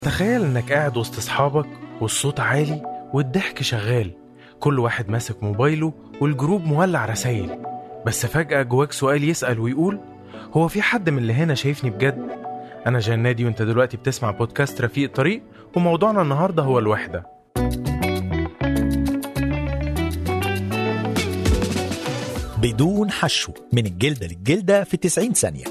تخيل انك قاعد وسط اصحابك والصوت عالي والضحك شغال كل واحد ماسك موبايله والجروب مولع رسايل بس فجأة جواك سؤال يسأل ويقول هو في حد من اللي هنا شايفني بجد؟ أنا جنادي وأنت دلوقتي بتسمع بودكاست رفيق طريق وموضوعنا النهاردة هو الوحدة بدون حشو من الجلدة للجلدة في 90 ثانية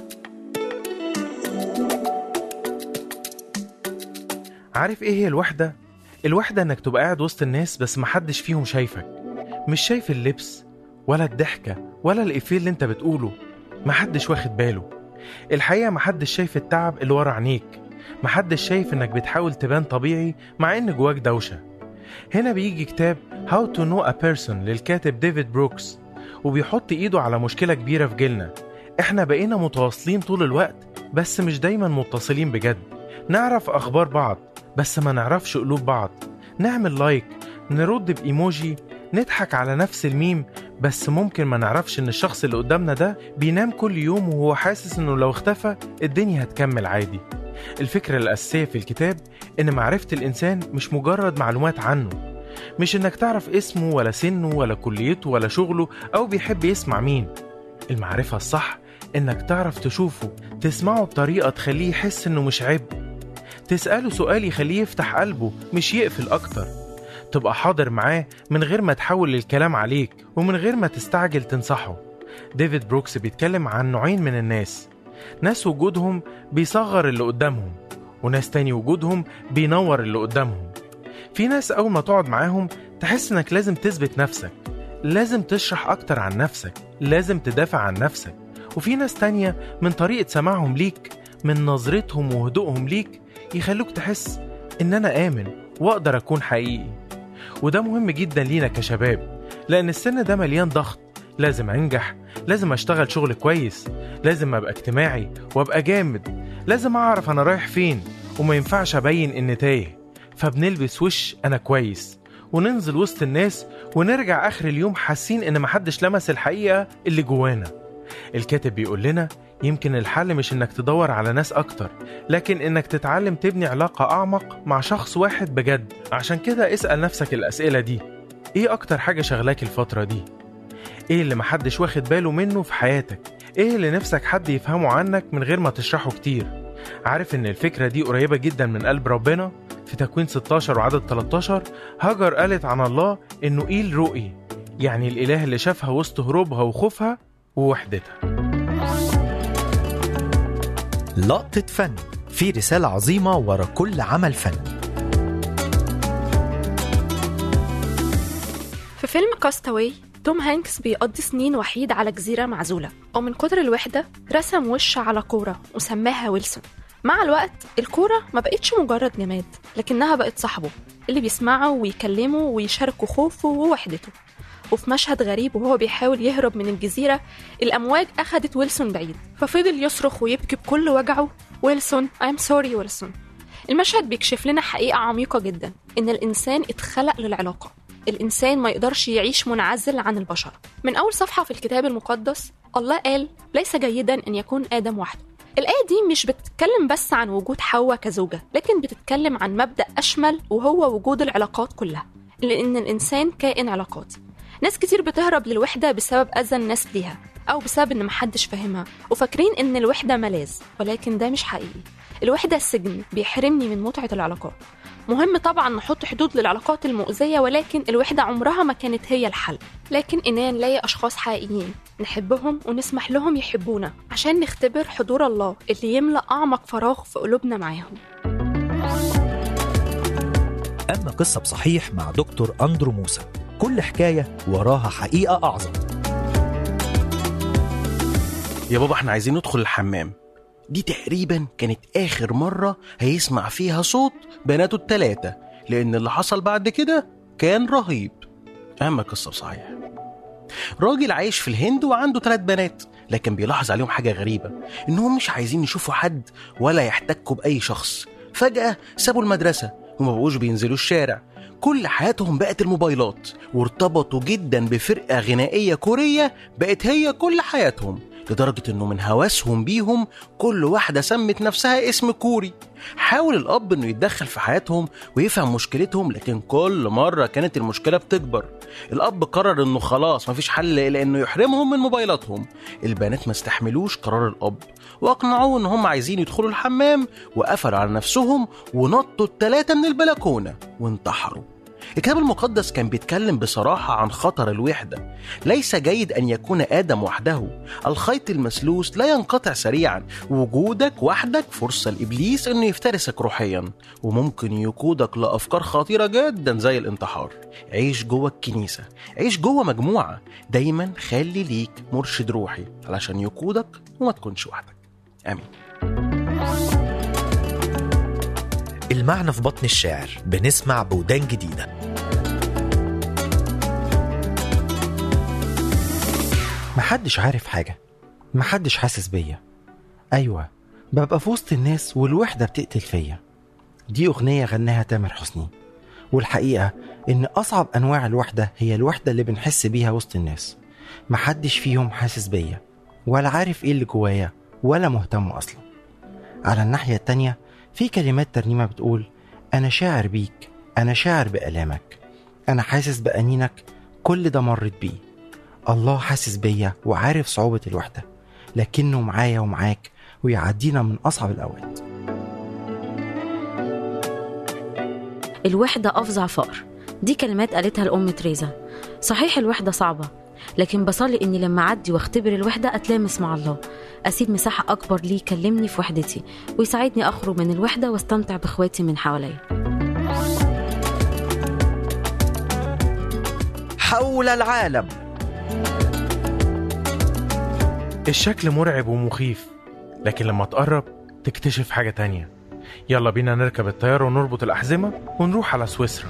عارف إيه هي الوحدة؟ الوحدة إنك تبقى قاعد وسط الناس بس محدش فيهم شايفك مش شايف اللبس ولا الضحكة ولا الإفيه اللي أنت بتقوله محدش واخد باله الحقيقة محدش شايف التعب اللي ورا عينيك محدش شايف إنك بتحاول تبان طبيعي مع إن جواك دوشة هنا بيجي كتاب How to Know a Person للكاتب ديفيد بروكس وبيحط إيده على مشكلة كبيرة في جيلنا إحنا بقينا متواصلين طول الوقت بس مش دايما متصلين بجد نعرف أخبار بعض بس ما نعرفش قلوب بعض نعمل لايك نرد بإيموجي نضحك على نفس الميم بس ممكن ما نعرفش ان الشخص اللي قدامنا ده بينام كل يوم وهو حاسس انه لو اختفى الدنيا هتكمل عادي الفكرة الأساسية في الكتاب إن معرفة الإنسان مش مجرد معلومات عنه مش إنك تعرف اسمه ولا سنه ولا كليته ولا شغله أو بيحب يسمع مين المعرفة الصح إنك تعرف تشوفه تسمعه بطريقة تخليه يحس إنه مش عبء تسأله سؤال يخليه يفتح قلبه مش يقفل أكتر تبقى حاضر معاه من غير ما تحول الكلام عليك ومن غير ما تستعجل تنصحه ديفيد بروكس بيتكلم عن نوعين من الناس ناس وجودهم بيصغر اللي قدامهم وناس تاني وجودهم بينور اللي قدامهم في ناس أول ما تقعد معاهم تحس إنك لازم تثبت نفسك لازم تشرح أكتر عن نفسك لازم تدافع عن نفسك وفي ناس تانية من طريقة سماعهم ليك من نظرتهم وهدوءهم ليك يخلوك تحس إن أنا آمن وأقدر أكون حقيقي وده مهم جدا لينا كشباب لأن السن ده مليان ضغط لازم أنجح لازم أشتغل شغل كويس لازم أبقى اجتماعي وأبقى جامد لازم أعرف أنا رايح فين وما ينفعش أبين إني تايه فبنلبس وش أنا كويس وننزل وسط الناس ونرجع آخر اليوم حاسين إن محدش لمس الحقيقة اللي جوانا الكاتب بيقول لنا يمكن الحل مش إنك تدور على ناس أكتر لكن إنك تتعلم تبني علاقة أعمق مع شخص واحد بجد عشان كده اسأل نفسك الأسئلة دي إيه أكتر حاجة شغلاك الفترة دي؟ إيه اللي محدش واخد باله منه في حياتك؟ إيه اللي نفسك حد يفهمه عنك من غير ما تشرحه كتير؟ عارف إن الفكرة دي قريبة جدا من قلب ربنا؟ في تكوين 16 وعدد 13 هاجر قالت عن الله إنه إيل رؤي يعني الإله اللي شافها وسط هروبها وخوفها ووحدتها لقطة فن في رسالة عظيمة ورا كل عمل فني في فيلم كاستاوي توم هانكس بيقضي سنين وحيد على جزيرة معزولة ومن كتر الوحدة رسم وش على كورة وسماها ويلسون مع الوقت الكورة ما بقتش مجرد جماد لكنها بقت صاحبه اللي بيسمعه ويكلمه ويشاركه خوفه ووحدته وفي مشهد غريب وهو بيحاول يهرب من الجزيرة الأمواج أخدت ويلسون بعيد ففضل يصرخ ويبكي بكل وجعه ويلسون I'm sorry ويلسون المشهد بيكشف لنا حقيقة عميقة جدا إن الإنسان اتخلق للعلاقة الإنسان ما يقدرش يعيش منعزل عن البشر من أول صفحة في الكتاب المقدس الله قال ليس جيدا أن يكون آدم وحده الآية دي مش بتتكلم بس عن وجود حواء كزوجة لكن بتتكلم عن مبدأ أشمل وهو وجود العلاقات كلها لأن الإنسان كائن علاقاتي ناس كتير بتهرب للوحدة بسبب أذى الناس ليها أو بسبب إن محدش فاهمها وفاكرين إن الوحدة ملاذ ولكن ده مش حقيقي الوحدة سجن بيحرمني من متعة العلاقات مهم طبعا نحط حدود للعلاقات المؤذية ولكن الوحدة عمرها ما كانت هي الحل لكن إننا نلاقي أشخاص حقيقيين نحبهم ونسمح لهم يحبونا عشان نختبر حضور الله اللي يملأ أعمق فراغ في قلوبنا معاهم أما قصة بصحيح مع دكتور أندرو موسى كل حكاية وراها حقيقة أعظم يا بابا احنا عايزين ندخل الحمام دي تقريبا كانت آخر مرة هيسمع فيها صوت بناته التلاتة لأن اللي حصل بعد كده كان رهيب أهم قصة صحيح راجل عايش في الهند وعنده ثلاث بنات لكن بيلاحظ عليهم حاجة غريبة إنهم مش عايزين يشوفوا حد ولا يحتكوا بأي شخص فجأة سابوا المدرسة وما بقوش بينزلوا الشارع كل حياتهم بقت الموبايلات وارتبطوا جدا بفرقة غنائية كورية بقت هي كل حياتهم لدرجة إنه من هوسهم بيهم كل واحدة سمت نفسها اسم كوري حاول الأب إنه يتدخل في حياتهم ويفهم مشكلتهم لكن كل مرة كانت المشكلة بتكبر الأب قرر إنه خلاص مفيش حل إلا إنه يحرمهم من موبايلاتهم البنات ما استحملوش قرار الأب وأقنعوه إن هم عايزين يدخلوا الحمام وقفلوا على نفسهم ونطوا التلاتة من البلكونة وانتحروا الكتاب المقدس كان بيتكلم بصراحة عن خطر الوحدة ليس جيد أن يكون آدم وحده الخيط المسلوس لا ينقطع سريعا وجودك وحدك فرصة لإبليس أنه يفترسك روحيا وممكن يقودك لأفكار خطيرة جدا زي الانتحار عيش جوه الكنيسة عيش جوه مجموعة دايما خلي ليك مرشد روحي علشان يقودك وما تكونش وحدك آمين المعنى في بطن الشاعر بنسمع بودان جديدة محدش عارف حاجة محدش حاسس بيا أيوة ببقى في وسط الناس والوحدة بتقتل فيا دي أغنية غناها تامر حسني والحقيقة إن أصعب أنواع الوحدة هي الوحدة اللي بنحس بيها وسط الناس محدش فيهم حاسس بيا ولا عارف إيه اللي جوايا ولا مهتم أصلا على الناحية التانية في كلمات ترنيمة بتقول أنا شاعر بيك أنا شاعر بآلامك أنا حاسس بأنينك كل ده مرت بيه الله حاسس بيا وعارف صعوبة الوحدة لكنه معايا ومعاك ويعدينا من أصعب الأوقات الوحدة أفظع فقر دي كلمات قالتها الأم تريزا صحيح الوحدة صعبة لكن بصلي إني لما أعدي واختبر الوحدة أتلامس مع الله أسيب مساحة أكبر ليه يكلمني في وحدتي ويساعدني أخرج من الوحدة واستمتع بإخواتي من حواليا حول العالم الشكل مرعب ومخيف لكن لما تقرب تكتشف حاجة تانية يلا بينا نركب الطيارة ونربط الأحزمة ونروح على سويسرا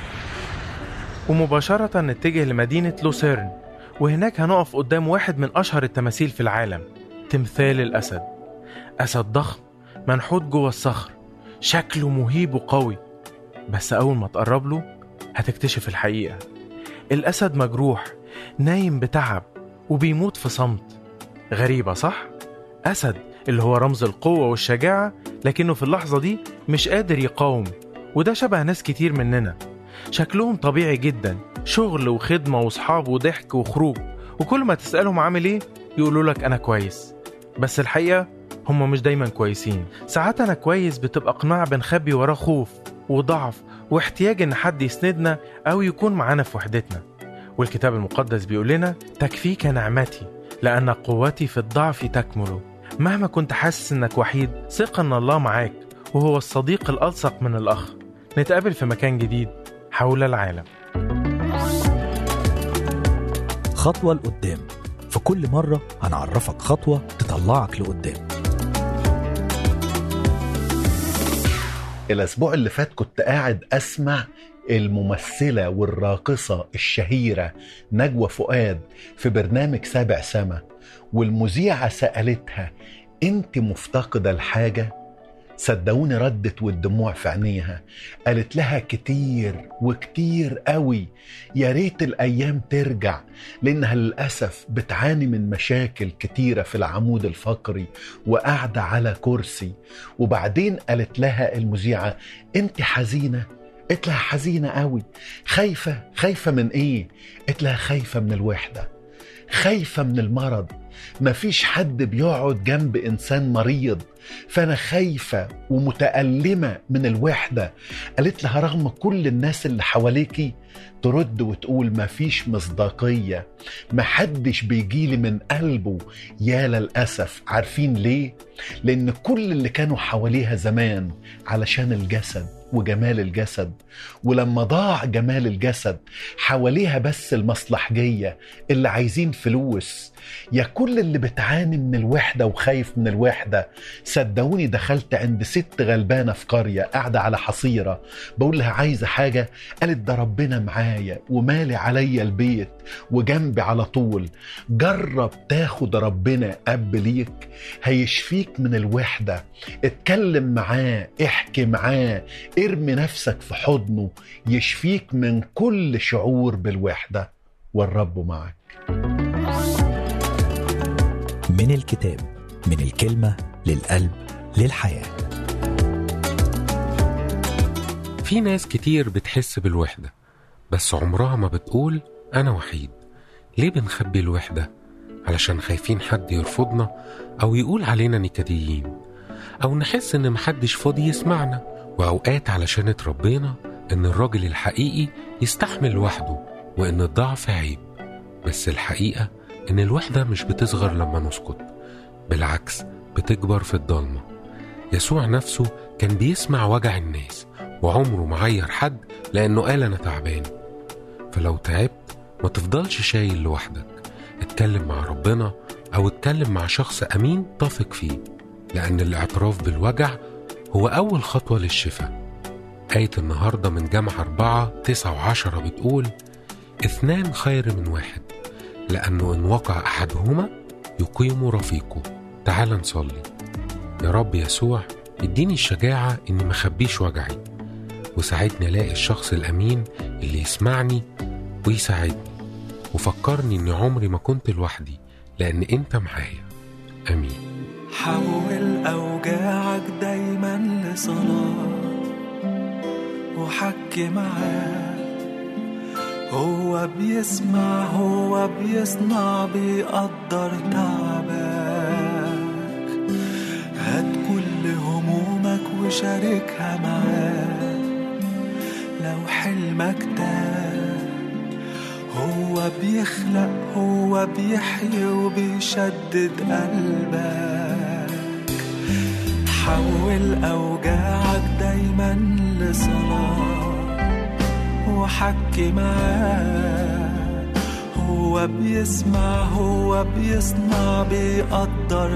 ومباشرة نتجه لمدينة لوسيرن وهناك هنقف قدام واحد من أشهر التماثيل في العالم تمثال الأسد أسد ضخم منحوت جوه الصخر شكله مهيب وقوي بس أول ما تقرب له هتكتشف الحقيقة الأسد مجروح نايم بتعب وبيموت في صمت غريبة صح؟ أسد اللي هو رمز القوة والشجاعة لكنه في اللحظة دي مش قادر يقاوم وده شبه ناس كتير مننا شكلهم طبيعي جدا شغل وخدمة وصحاب وضحك وخروج وكل ما تسألهم عامل ايه يقولوا لك أنا كويس بس الحقيقة هم مش دايما كويسين ساعات أنا كويس بتبقى قناع بنخبي وراه خوف وضعف واحتياج إن حد يسندنا أو يكون معانا في وحدتنا والكتاب المقدس بيقول لنا تكفيك نعمتي لأن قوتي في الضعف تكمل مهما كنت حاسس إنك وحيد ثق إن الله معاك وهو الصديق الألصق من الأخ نتقابل في مكان جديد حول العالم خطوة لقدام في كل مرة هنعرفك خطوة تطلعك لقدام الأسبوع اللي فات كنت قاعد أسمع الممثلة والراقصة الشهيرة نجوى فؤاد في برنامج سابع سما والمذيعة سألتها أنت مفتقدة الحاجة؟ صدقوني ردت والدموع في عينيها قالت لها كتير وكتير قوي يا ريت الايام ترجع لانها للاسف بتعاني من مشاكل كتيره في العمود الفقري وقاعده على كرسي وبعدين قالت لها المذيعه انت حزينه قلت لها حزينه قوي خايفه خايفه من ايه قلت لها خايفه من الوحده خايفه من المرض مفيش حد بيقعد جنب انسان مريض فانا خايفه ومتالمه من الوحده قالت لها رغم كل الناس اللي حواليكي ترد وتقول مفيش مصداقيه محدش بيجيلي من قلبه يا للاسف عارفين ليه لان كل اللي كانوا حواليها زمان علشان الجسد وجمال الجسد ولما ضاع جمال الجسد حواليها بس المصلحجية اللي عايزين فلوس يا كل اللي بتعاني من الوحدة وخايف من الوحدة صدقوني دخلت عند ست غلبانة في قرية قاعدة على حصيرة بقول لها عايزة حاجة قالت ده ربنا معايا ومالي عليا البيت وجنبي على طول جرب تاخد ربنا أب ليك هيشفيك من الوحدة اتكلم معاه احكي معاه ارمي نفسك في حضنه يشفيك من كل شعور بالوحدة والرب معك من الكتاب من الكلمة للقلب للحياة في ناس كتير بتحس بالوحدة بس عمرها ما بتقول أنا وحيد ليه بنخبي الوحدة؟ علشان خايفين حد يرفضنا أو يقول علينا نكديين أو نحس إن محدش فاضي يسمعنا وأوقات علشان اتربينا إن الراجل الحقيقي يستحمل لوحده وإن الضعف عيب بس الحقيقة إن الوحدة مش بتصغر لما نسكت بالعكس بتكبر في الضلمة يسوع نفسه كان بيسمع وجع الناس وعمره ما عير حد لأنه قال أنا تعبان فلو تعبت ما تفضلش شايل لوحدك اتكلم مع ربنا أو اتكلم مع شخص أمين تثق فيه لأن الاعتراف بالوجع هو أول خطوة للشفاء آية النهاردة من جمع أربعة تسعة وعشرة بتقول اثنان خير من واحد لأنه إن وقع أحدهما يقيم رفيقه تعال نصلي يا رب يسوع اديني الشجاعة إني مخبيش وجعي وساعدني ألاقي الشخص الأمين اللي يسمعني ويساعدني وفكرني إني عمري ما كنت لوحدي لأن أنت معايا آمين حول أوجاعك دايما لصلاة وحكي معاه هو بيسمع هو بيصنع بيقدر تعبك هات كل همومك وشاركها معاه لو حلمك تاه هو بيخلق هو بيحيي وبيشدد قلبك حول أوجاعك دايما لصلاة وحكي معاه هو بيسمع هو بيصنع بيقدر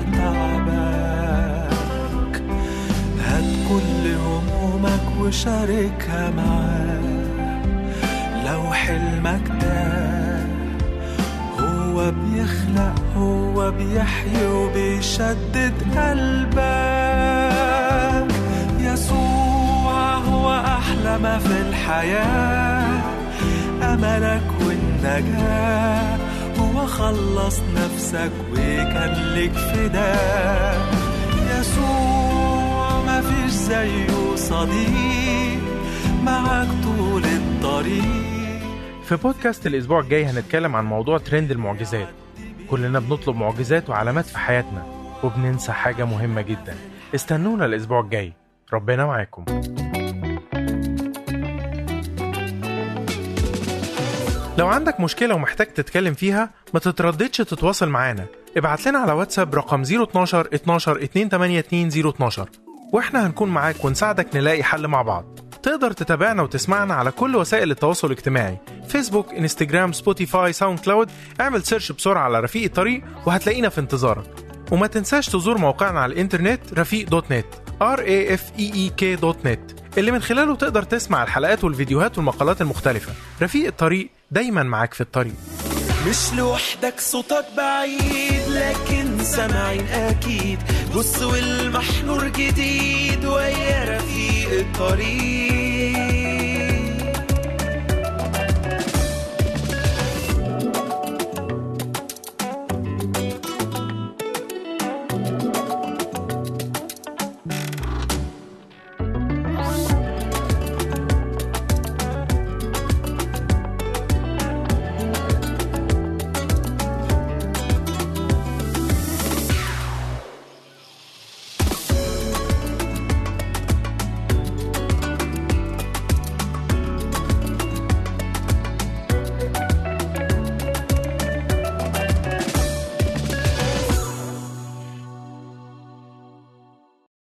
تعبك هات كل همومك وشاركها معاه لو حلمك تاه هو بيخلق هو بيحيي وبيشدد قلبك يسوع هو أحلى ما في الحياة أملك والنجاة هو خلص نفسك وكان لك فداء يسوع ما فيش زيه صديق معاك طول الطريق في بودكاست الأسبوع الجاي هنتكلم عن موضوع ترند المعجزات كلنا بنطلب معجزات وعلامات في حياتنا وبننسى حاجة مهمة جدا استنونا الأسبوع الجاي ربنا معاكم لو عندك مشكلة ومحتاج تتكلم فيها ما تترددش تتواصل معانا ابعت لنا على واتساب رقم 012 12 282 012 واحنا هنكون معاك ونساعدك نلاقي حل مع بعض تقدر تتابعنا وتسمعنا على كل وسائل التواصل الاجتماعي فيسبوك انستجرام سبوتيفاي ساوند كلاود اعمل سيرش بسرعة على رفيق الطريق وهتلاقينا في انتظارك وما تنساش تزور موقعنا على الانترنت رفيق دوت نت r a f e e k دوت نت اللي من خلاله تقدر تسمع الحلقات والفيديوهات والمقالات المختلفة رفيق الطريق دايما معاك في الطريق مش لوحدك صوتك بعيد لكن سامعين اكيد بص والمحنور جديد ويا رفيق الطريق